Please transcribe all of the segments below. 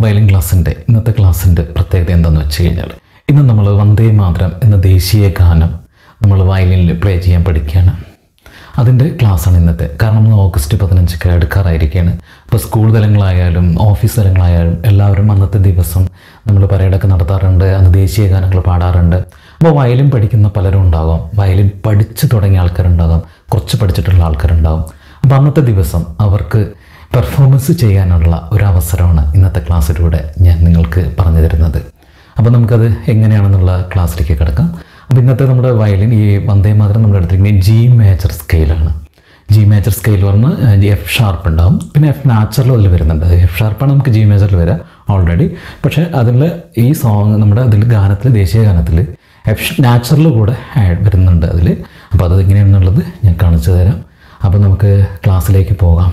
violin ക്ലാസ്സിൻ്റെ ഇന്നത്തെ ക്ലാസ്സിൻ്റെ പ്രത്യേകത എന്താണെന്ന് വെച്ച് കഴിഞ്ഞാൽ ഇന്ന് നമ്മൾ വന്ദേ മാതരം എന്ന ദേശീയ ഗാനം നമ്മൾ വയലിനിൽ പ്ലേ ചെയ്യാൻ പഠിക്കുകയാണ് അതിൻ്റെ ക്ലാസ്സാണ് ഇന്നത്തെ കാരണം ഇന്ന് ഓഗസ്റ്റ് പതിനഞ്ചൊക്കെ അടുക്കാറായിരിക്കുകയാണ് ഇപ്പോൾ സ്കൂൾ തലങ്ങളായാലും ഓഫീസ് തലങ്ങളായാലും എല്ലാവരും അന്നത്തെ ദിവസം നമ്മൾ പരേഡൊക്കെ നടത്താറുണ്ട് അന്ന് ദേശീയ ഗാനങ്ങൾ പാടാറുണ്ട് അപ്പോൾ വയലിൻ പഠിക്കുന്ന പലരും ഉണ്ടാകും വയലിൻ പഠിച്ചു തുടങ്ങിയ ആൾക്കാരുണ്ടാകും കുറച്ച് പഠിച്ചിട്ടുള്ള ആൾക്കാരുണ്ടാകും അപ്പോൾ അന്നത്തെ ദിവസം അവർക്ക് പെർഫോമൻസ് ചെയ്യാനുള്ള ഒരു അവസരമാണ് ഇന്നത്തെ ക്ലാസ്സിലൂടെ ഞാൻ നിങ്ങൾക്ക് പറഞ്ഞു തരുന്നത് അപ്പോൾ നമുക്കത് എങ്ങനെയാണെന്നുള്ള ക്ലാസ്സിലേക്ക് കിടക്കാം അപ്പോൾ ഇന്നത്തെ നമ്മുടെ വയലിൻ ഈ വന്ദേ മാതരം നമ്മൾ എടുത്തിരിക്കുന്നത് ജി മേജർ സ്കെയിലാണ് ജി മേജർ സ്കെയിൽ പറഞ്ഞ് എഫ് ഷാർപ്പ് ഉണ്ടാവും പിന്നെ എഫ് നാച്ചുറൽ അതിൽ വരുന്നുണ്ട് എഫ് ഷാർപ്പാണ് നമുക്ക് ജി മേജറിൽ വരിക ഓൾറെഡി പക്ഷേ അതിൽ ഈ സോങ് നമ്മുടെ അതിൽ ഗാനത്തിൽ ദേശീയ ഗാനത്തിൽ എഫ് നാച്ചുറൽ കൂടെ ആഡ് വരുന്നുണ്ട് അതിൽ അപ്പോൾ അത് എങ്ങനെയാണെന്നുള്ളത് ഞാൻ കാണിച്ചു തരാം അപ്പോൾ നമുക്ക് ക്ലാസ്സിലേക്ക് പോകാം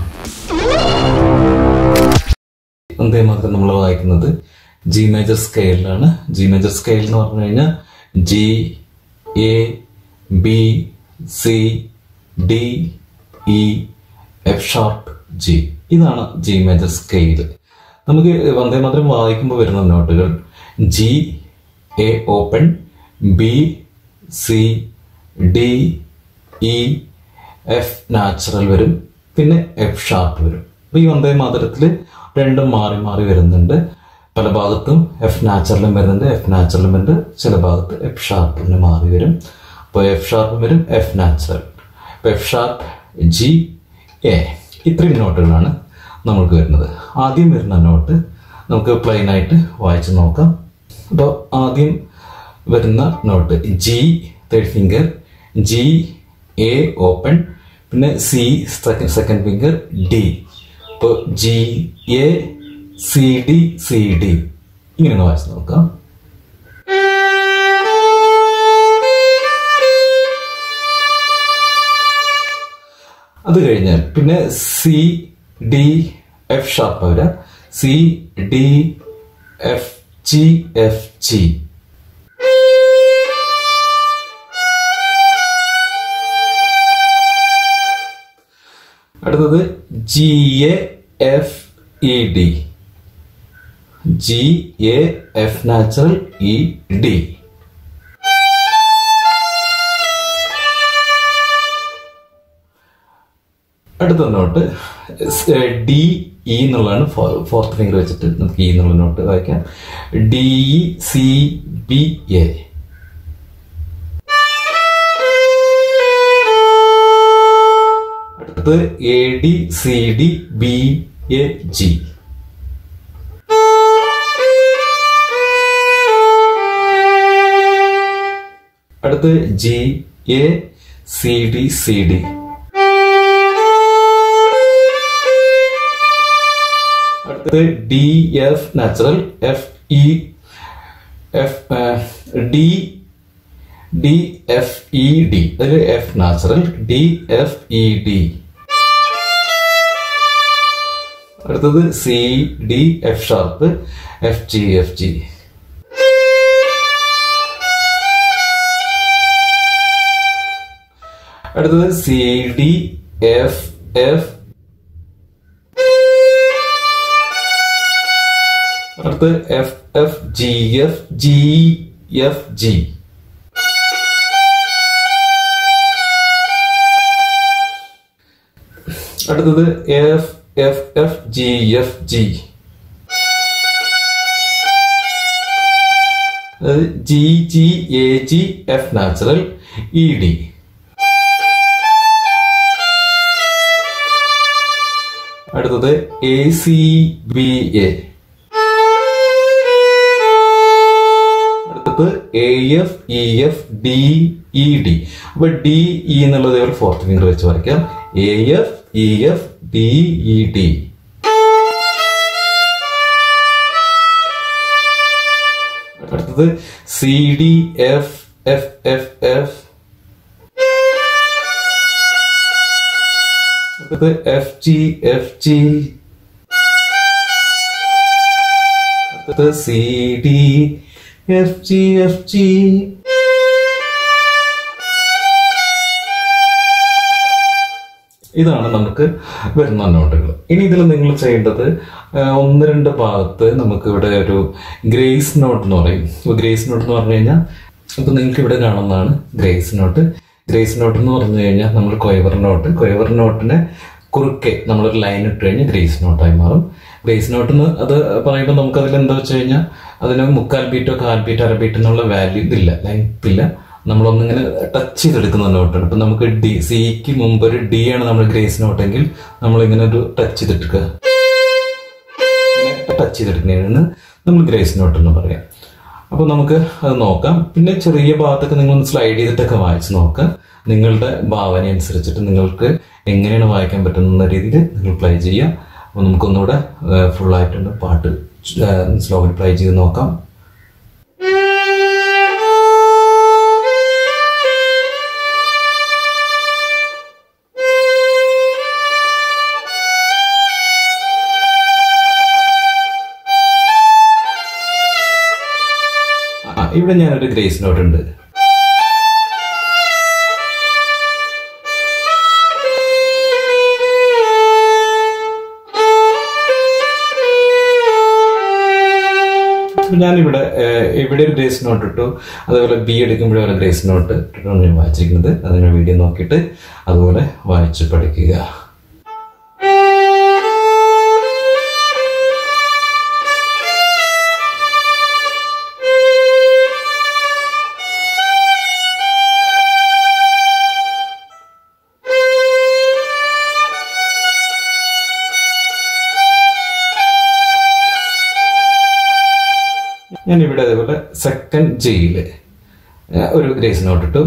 വന്ദേ മാതരം നമ്മൾ വായിക്കുന്നത് ജി മേജർ സ്കെയിലാണ് ജി മേജർ സ്കെയിൽ എന്ന് പറഞ്ഞു കഴിഞ്ഞാൽ G A B C D E F sharp G ഇതാണ് ജി മേജർ സ്കെയിൽ നമുക്ക് വന്ദേ മാതരം വായിക്കുമ്പോൾ വരുന്ന നോട്ടുകൾ G A open B C D E F natural വരും പിന്നെ എഫ് ഷാർപ്പ് വരും അപ്പോൾ ഈ വന്ദേ മാതരത്തിൽ രണ്ടും മാറി മാറി വരുന്നുണ്ട് പല ഭാഗത്തും എഫ് നാച്ചുറലും വരുന്നുണ്ട് എഫ് നാച്ചുറലും വരുന്നുണ്ട് ചില ഭാഗത്ത് എഫ് ഷാർപ്പിന് മാറി വരും അപ്പോൾ എഫ് ഷാർപ്പ് വരും എഫ് നാച്ചുറൽ അപ്പോൾ എഫ് ഷാർപ്പ് ജി എ ഇത്രയും നോട്ടുകളാണ് നമ്മൾക്ക് വരുന്നത് ആദ്യം വരുന്ന നോട്ട് നമുക്ക് പ്ലെയിൻ ആയിട്ട് വായിച്ച് നോക്കാം അപ്പോൾ ആദ്യം വരുന്ന note G third finger G A open പിന്നെ സി സെക്കൻഡ് ഫിംഗർ ഡി ഇപ്പോൾ G A C D C D ഇങ്ങനെ ഒന്ന് വായിച്ച് നോക്കാം അത് കഴിഞ്ഞാൽ പിന്നെ സി ഡി എഫ് ഷാർപ്പ് വരാ C D F G F G അടുത്തത് G A F E D G A F natural E D അടുത്ത നോട്ട് ഡി ഇ എന്നുള്ളതാണ് ഫോർത്ത് ഫിംഗർ വെച്ചിട്ട് നമുക്ക് ഇ എന്നുള്ള നോട്ട് വായിക്കാം D E C B A അടുത്തത് A D C D B A G അടുത്ത് G A C D C D അടുത്തത് D F natural F E F D D F E D അതിൽ F natural D F E D അടുത്തത് C D F sharp F G F G അടുത്തത് C D F F അടുത്ത് F F G F G F G അടുത്തത് F F F G F G G G A G F natural E D അടുത്തത് A C B A അടുത്തത് A F E F D E D അപ്പൊ D E എന്നുള്ളത് ഒരു fourth finger വെച്ച് വരയ്ക്കാം A F E F D E D അടുത്തത് C D F F F F അടുത്തത് F G F G അടുത്തത് C D F G F G ഇതാണ് നമുക്ക് വരുന്ന നോട്ടുകൾ ഇനി ഇതിൽ നിങ്ങൾ ചെയ്യേണ്ടത് ആ, ഒന്ന് രണ്ട് ഭാഗത്ത് നമുക്ക് ഇവിടെ ഒരു ഗ്രേസ് നോട്ട് എന്ന് പറയും അപ്പോൾ ഗ്രേസ് നോട്ട് എന്ന് പറഞ്ഞു കഴിഞ്ഞാൽ ഇപ്പൊ നിങ്ങൾക്ക് ഇവിടെ കാണുന്നതാണ് ഗ്രേസ് നോട്ട് ഗ്രേസ് നോട്ട് എന്ന് പറഞ്ഞു കഴിഞ്ഞാൽ നമ്മൾ കൊയവർ നോട്ട് കൊയവർ നോട്ടിനെ കുറുക്കെ നമ്മളൊരു ലൈൻ ഇട്ട് കഴിഞ്ഞാൽ ഗ്രേസ് നോട്ടായി മാറും ഗ്രേസ് നോട്ട് എന്ന് അത് പറയുമ്പോൾ നമുക്ക് അതിൽ എന്താ വെച്ച് കഴിഞ്ഞാൽ അതിന് മുക്കാൽ ബീറ്റോ കാൽ ബീറ്റോ അര ബീറ്റ് എന്നുള്ള വാല്യൂ ഇതില്ല ലെങ്ത് ഇല്ല നമ്മളൊന്നിങ്ങനെ ടച്ച് ചെയ്തെടുക്കുന്ന നോട്ടാണ് ഇപ്പൊ നമുക്ക് ഡി സിക്ക് മുമ്പ് ഒരു ഡി ആണ് നമ്മൾ ഗ്രേസ് നോട്ടെങ്കിൽ നമ്മളിങ്ങനെ ഒരു ടച്ച് ചെയ്തെടുക്കുക ടച്ച് ചെയ്തെടുക്കുന്നതിന് നമ്മൾ ഗ്രേസ് നോട്ട് എന്ന് പറയാം അപ്പോൾ നമുക്ക് അത് നോക്കാം പിന്നെ ചെറിയ ഭാഗത്തൊക്കെ നിങ്ങൾ ഒന്ന് സ്ലൈഡ് ചെയ്തിട്ടൊക്കെ വായിച്ച് നോക്കുക നിങ്ങളുടെ ഭാവന അനുസരിച്ചിട്ട് നിങ്ങൾക്ക് എങ്ങനെയാണ് വായിക്കാൻ പറ്റുന്ന രീതിയിൽ നിങ്ങൾ പ്ലേ ചെയ്യാം അപ്പോൾ നമുക്കൊന്നുകൂടെ ഫുൾ ആയിട്ടുണ്ട് പാട്ട് സ്ലോവിൽ പ്ലേ ചെയ്ത് നോക്കാം ആ, ഇവിടെ ഞാനൊരു ഗ്രേസ് നോട്ട് ഉണ്ട് അപ്പൊ ഞാനിവിടെ ഏഹ്, ഇവിടെ ഒരു ഗ്രേസ് നോട്ട് ഇട്ടു അതേപോലെ ബി എടുക്കുമ്പോഴും ഒരു ഗ്രേസ് നോട്ട് ഇട്ടിട്ടാണ് ഞാൻ വായിച്ചിരിക്കുന്നത് അത് ഞാൻ വീഡിയോ നോക്കിയിട്ട് അതുപോലെ വായിച്ച് പഠിക്കുക ഞാൻ ഇവിടെ അതേപോലെ സെക്കൻഡ് ജിയില് ഒരു ഗ്രേസ് നോട്ട് ഇട്ടു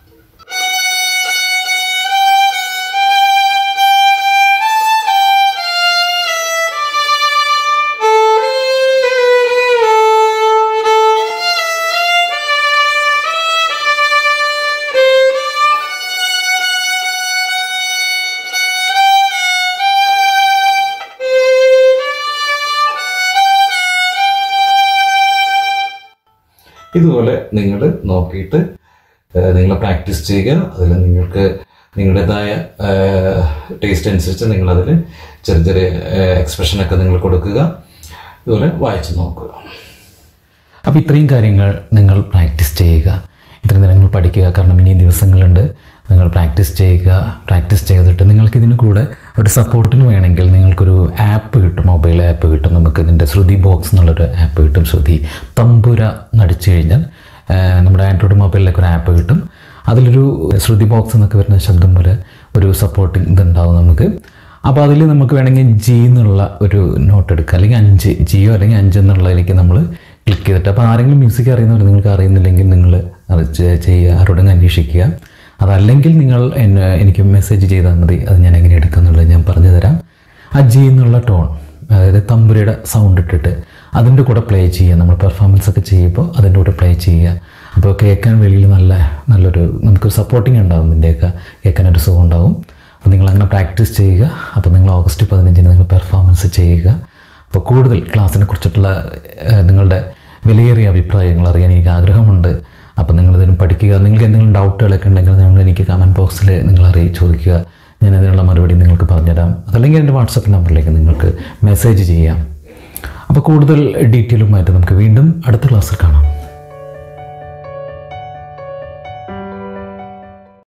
ഇതുപോലെ നിങ്ങൾ നോക്കിയിട്ട് നിങ്ങൾ പ്രാക്ടീസ് ചെയ്യുക അതിൽ നിങ്ങൾക്ക് നിങ്ങളുടേതായ ടേസ്റ്റ് അനുസരിച്ച് നിങ്ങൾ അതിൽ ചെറിയ ചെറിയ എക്സ്പ്രഷനൊക്കെ നിങ്ങൾ കൊടുക്കുക ഇതുപോലെ വായിച്ച് നോക്കുക അപ്പോൾ ഇത്രയും കാര്യങ്ങൾ നിങ്ങൾ പ്രാക്ടീസ് ചെയ്യുക ഇത്രയും നേരം നിങ്ങൾ പഠിക്കുക കാരണം ഇനി ദിവസങ്ങളുണ്ട് നിങ്ങൾ പ്രാക്ടീസ് ചെയ്യുക പ്രാക്ടീസ് ചെയ്തിട്ട് നിങ്ങൾക്ക് ഇതിന് കൂടെ ഒരു സപ്പോർട്ടിന് വേണമെങ്കിൽ നിങ്ങൾക്കൊരു ആപ്പ് കിട്ടും മൊബൈൽ ആപ്പ് കിട്ടും നമുക്ക് ഇതിൻ്റെ ശ്രുതി ബോക്സ് എന്നുള്ളൊരു ആപ്പ് കിട്ടും ശ്രുതി തമ്പുര നടിച്ചു കഴിഞ്ഞാൽ ആ, നമ്മുടെ ആൻഡ്രോയിഡ് മൊബൈലിലേക്ക് ഒരു ആപ്പ് കിട്ടും അതിലൊരു ശ്രുതി ബോക്സ് എന്നൊക്കെ വരുന്ന ശബ്ദം പോലെ ഒരു സപ്പോർട്ടിങ് ഇതുണ്ടാവും നമുക്ക് അപ്പോൾ അതിൽ നമുക്ക് വേണമെങ്കിൽ ജി എന്നുള്ള ഒരു നോട്ട് എടുക്കുക അല്ലെങ്കിൽ അഞ്ച് ജിയോ അല്ലെങ്കിൽ അഞ്ച് എന്നുള്ളതിലേക്ക് നമ്മൾ ക്ലിക്ക് ചെയ്തിട്ട് അപ്പോൾ ആരെങ്കിലും മ്യൂസിക് അറിയുന്നവർ നിങ്ങൾക്ക് അറിയുന്നില്ലെങ്കിൽ നിങ്ങൾ അറിയിച്ച് ചെയ്യുക ആരോടെങ്കിലും അന്വേഷിക്കുക അതല്ലെങ്കിൽ നിങ്ങൾ എന്നെ എനിക്ക് മെസ്സേജ് ചെയ്താൽ മതി അത് ഞാൻ എങ്ങനെ എടുക്കുക എന്നുള്ളത് ഞാൻ പറഞ്ഞു തരാം ആ ജി എന്നുള്ള ടോൺ അതായത് തമ്പുരയുടെ സൗണ്ട് ഇട്ടിട്ട് അതിൻ്റെ കൂടെ പ്ലേ ചെയ്യുക നമ്മൾ പെർഫോമൻസ് ഒക്കെ ചെയ്യുമ്പോൾ അതിൻ്റെ കൂടെ പ്ലേ ചെയ്യുക അപ്പോൾ കേൾക്കാൻ വെളിയിൽ നല്ല നല്ലൊരു നമുക്കൊരു സപ്പോർട്ടിങ് ഉണ്ടാവും ഇതിൻ്റെയൊക്കെ കേൾക്കാൻ ഒരു സുഖം ഉണ്ടാവും അപ്പോൾ നിങ്ങൾ അങ്ങനെ പ്രാക്ടീസ് ചെയ്യുക അപ്പോൾ നിങ്ങൾ ഓഗസ്റ്റ് പതിനഞ്ചിന് നിങ്ങൾ പെർഫോമൻസ് ചെയ്യുക അപ്പോൾ കൂടുതൽ ക്ലാസ്സിനെ കുറിച്ചിട്ടുള്ള ഏഹ്, നിങ്ങളുടെ വിലയേറിയ അഭിപ്രായങ്ങൾ അറിയാൻ എനിക്ക് ആഗ്രഹമുണ്ട് അപ്പോൾ നിങ്ങളിതിനും പഠിക്കുക നിങ്ങൾക്ക് എന്തെങ്കിലും ഡൗട്ടുകളൊക്കെ ഉണ്ടെങ്കിൽ നിങ്ങൾ എനിക്ക് കമൻറ്റ് ബോക്സിൽ നിങ്ങൾ അറിയി ചോദിക്കുക ഞാൻ അതിനുള്ള മറുപടി നിങ്ങൾക്ക് പറഞ്ഞുതരാം അതല്ലെങ്കിൽ എൻ്റെ വാട്സപ്പ് നമ്പറിലേക്ക് നിങ്ങൾക്ക് മെസ്സേജ് ചെയ്യാം അപ്പോൾ കൂടുതൽ ഡീറ്റെയിലുമായിട്ട് നമുക്ക് വീണ്ടും അടുത്ത ക്ലാസ്സിൽ കാണാം